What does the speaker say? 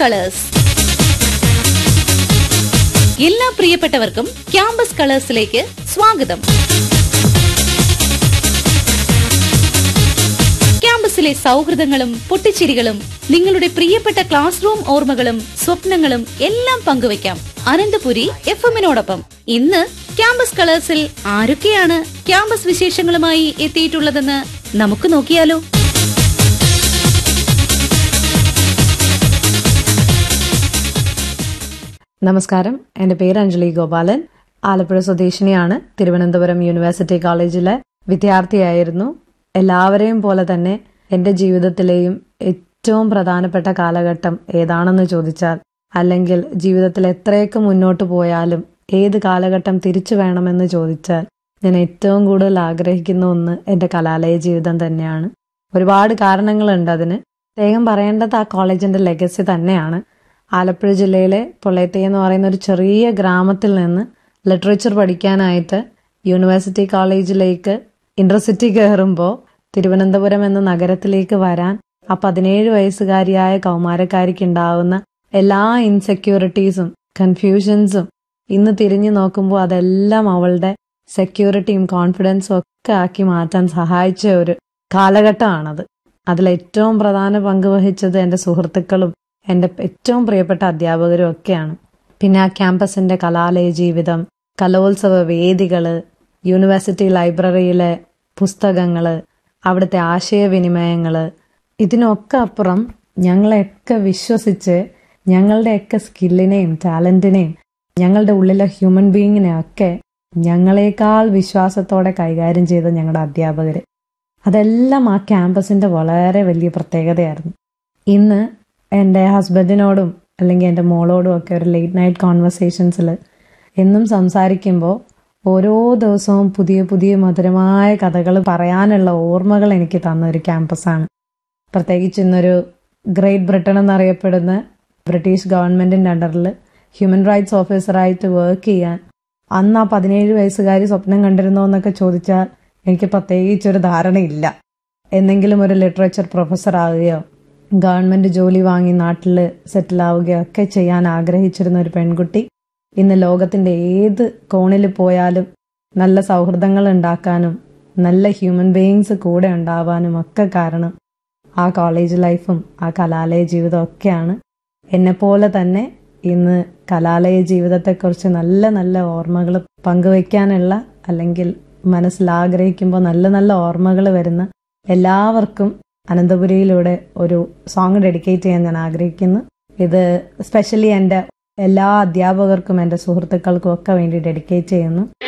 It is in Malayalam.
കളേഴ്സ് എല്ലാ പ്രിയപ്പെട്ടവർക്കും ക്യാമ്പസ് കളേഴ്സിലേക്ക് സ്വാഗതം ക്യാമ്പസിലെ സൗഹൃദങ്ങളും പൊട്ടിച്ചിരികളും നിങ്ങളുടെ പ്രിയപ്പെട്ട ക്ലാസ് റൂം ഓർമ്മകളും സ്വപ്നങ്ങളും എല്ലാം പങ്കുവയ്ക്കാം അനന്തപുരി എഫ് എമ്മിനോടൊപ്പം ഇന്ന് ക്യാമ്പസ് കളേഴ്സിൽ ആരൊക്കെയാണ് ക്യാമ്പസ് വിശേഷങ്ങളുമായി എത്തിയിട്ടുള്ളതെന്ന് നമുക്ക് നോക്കിയാലോ നമസ്കാരം എൻ്റെ പേര് അഞ്ജലി ഗോപാലൻ ആലപ്പുഴ സ്വദേശിനിയാണ് തിരുവനന്തപുരം യൂണിവേഴ്സിറ്റി കോളേജിലെ വിദ്യാർത്ഥിയായിരുന്നു എല്ലാവരെയും പോലെ തന്നെ എൻ്റെ ജീവിതത്തിലെയും ഏറ്റവും പ്രധാനപ്പെട്ട കാലഘട്ടം ഏതാണെന്ന് ചോദിച്ചാൽ അല്ലെങ്കിൽ ജീവിതത്തിൽ എത്രയൊക്കെ മുന്നോട്ട് പോയാലും ഏത് കാലഘട്ടം തിരിച്ചു വേണമെന്ന് ചോദിച്ചാൽ ഞാൻ ഏറ്റവും കൂടുതൽ ആഗ്രഹിക്കുന്ന ഒന്ന് എൻ്റെ കലാലയ ജീവിതം തന്നെയാണ് ഒരുപാട് കാരണങ്ങളുണ്ട് അതിന് പ്രത്യേകം പറയേണ്ടത് ആ കോളേജിന്റെ ലെഗസി തന്നെയാണ് ആലപ്പുഴ ജില്ലയിലെ പൊള്ളേത്തി എന്ന് പറയുന്ന ഒരു ചെറിയ ഗ്രാമത്തിൽ നിന്ന് ലിറ്ററേച്ചർ പഠിക്കാനായിട്ട് യൂണിവേഴ്സിറ്റി കോളേജിലേക്ക് ഇന്റർസിറ്റി കയറുമ്പോൾ തിരുവനന്തപുരം എന്ന നഗരത്തിലേക്ക് വരാൻ ആ പതിനേഴ് വയസ്സുകാരിയായ കൗമാരക്കാരിക്ക് ഉണ്ടാവുന്ന എല്ലാ ഇൻസെക്യൂരിറ്റീസും കൺഫ്യൂഷൻസും ഇന്ന് തിരിഞ്ഞു നോക്കുമ്പോൾ അതെല്ലാം അവളുടെ സെക്യൂരിറ്റിയും കോൺഫിഡൻസും ഒക്കെ ആക്കി മാറ്റാൻ സഹായിച്ച ഒരു കാലഘട്ടമാണത് അതിൽ ഏറ്റവും പ്രധാന പങ്ക് വഹിച്ചത് എൻ്റെ സുഹൃത്തുക്കളും എൻ്റെ ഏറ്റവും പ്രിയപ്പെട്ട അധ്യാപകരും ഒക്കെയാണ് പിന്നെ ആ ക്യാമ്പസിന്റെ കലാലയ ജീവിതം കലോത്സവ വേദികള് യൂണിവേഴ്സിറ്റി ലൈബ്രറിയിലെ പുസ്തകങ്ങള് അവിടുത്തെ ആശയവിനിമയങ്ങള് ഇതിനൊക്കെ അപ്പുറം ഞങ്ങളെയൊക്കെ വിശ്വസിച്ച് ഞങ്ങളുടെയൊക്കെ സ്കില്ലിനെയും ടാലന്റിനെയും ഞങ്ങളുടെ ഉള്ളിലെ ഹ്യൂമൻ ബീയിങ്ങിനെ ഒക്കെ ഞങ്ങളെക്കാൾ വിശ്വാസത്തോടെ കൈകാര്യം ചെയ്ത ഞങ്ങളുടെ അധ്യാപകര് അതെല്ലാം ആ ക്യാമ്പസിന്റെ വളരെ വലിയ പ്രത്യേകതയായിരുന്നു ഇന്ന് എൻ്റെ ഹസ്ബൻഡിനോടും അല്ലെങ്കിൽ എൻ്റെ മോളോടും ഒക്കെ ഒരു ലേറ്റ് നൈറ്റ് കോൺവെർസേഷൻസിൽ എന്നും സംസാരിക്കുമ്പോൾ ഓരോ ദിവസവും പുതിയ പുതിയ മധുരമായ കഥകൾ പറയാനുള്ള ഓർമ്മകൾ എനിക്ക് തന്ന ഒരു ക്യാമ്പസാണ് പ്രത്യേകിച്ച് ഇന്നൊരു ഗ്രേറ്റ് ബ്രിട്ടൻ എന്നറിയപ്പെടുന്ന ബ്രിട്ടീഷ് ഗവൺമെന്റിന്റെ അണ്ടറിൽ ഹ്യൂമൻ റൈറ്റ്സ് ഓഫീസറായിട്ട് വർക്ക് ചെയ്യാൻ അന്ന് ആ പതിനേഴ് വയസ്സുകാരി സ്വപ്നം കണ്ടിരുന്നോ എന്നൊക്കെ ചോദിച്ചാൽ എനിക്ക് പ്രത്യേകിച്ചൊരു ധാരണയില്ല എന്തെങ്കിലും ഒരു ലിറ്ററേച്ചർ പ്രൊഫസർ ആവുകയോ ഗവൺമെന്റ് ജോലി വാങ്ങി നാട്ടിൽ സെറ്റിൽ ആവുകയോ ഒക്കെ ചെയ്യാൻ ആഗ്രഹിച്ചിരുന്ന ഒരു പെൺകുട്ടി ഇന്ന് ലോകത്തിന്റെ ഏത് കോണിൽ പോയാലും നല്ല സൗഹൃദങ്ങൾ ഉണ്ടാക്കാനും നല്ല ഹ്യൂമൻ ബീയിങ്സ് കൂടെ ഉണ്ടാവാനും ഒക്കെ കാരണം ആ കോളേജ് ലൈഫും ആ കലാലയ ജീവിതം ഒക്കെയാണ് എന്നെപ്പോലെ തന്നെ ഇന്ന് കലാലയ ജീവിതത്തെക്കുറിച്ച് നല്ല നല്ല ഓർമ്മകൾ പങ്കുവയ്ക്കാനുള്ള അല്ലെങ്കിൽ മനസ്സിൽ ആഗ്രഹിക്കുമ്പോൾ നല്ല നല്ല ഓർമ്മകൾ വരുന്ന എല്ലാവർക്കും അനന്തപുരിയിലൂടെ ഒരു സോങ് ഡെഡിക്കേറ്റ് ചെയ്യാൻ ഞാൻ ആഗ്രഹിക്കുന്നു ഇത് സ്പെഷ്യലി എൻ്റെ എല്ലാ അധ്യാപകർക്കും എൻ്റെ സുഹൃത്തുക്കൾക്കും ഒക്കെ വേണ്ടി ഡെഡിക്കേറ്റ് ചെയ്യുന്നു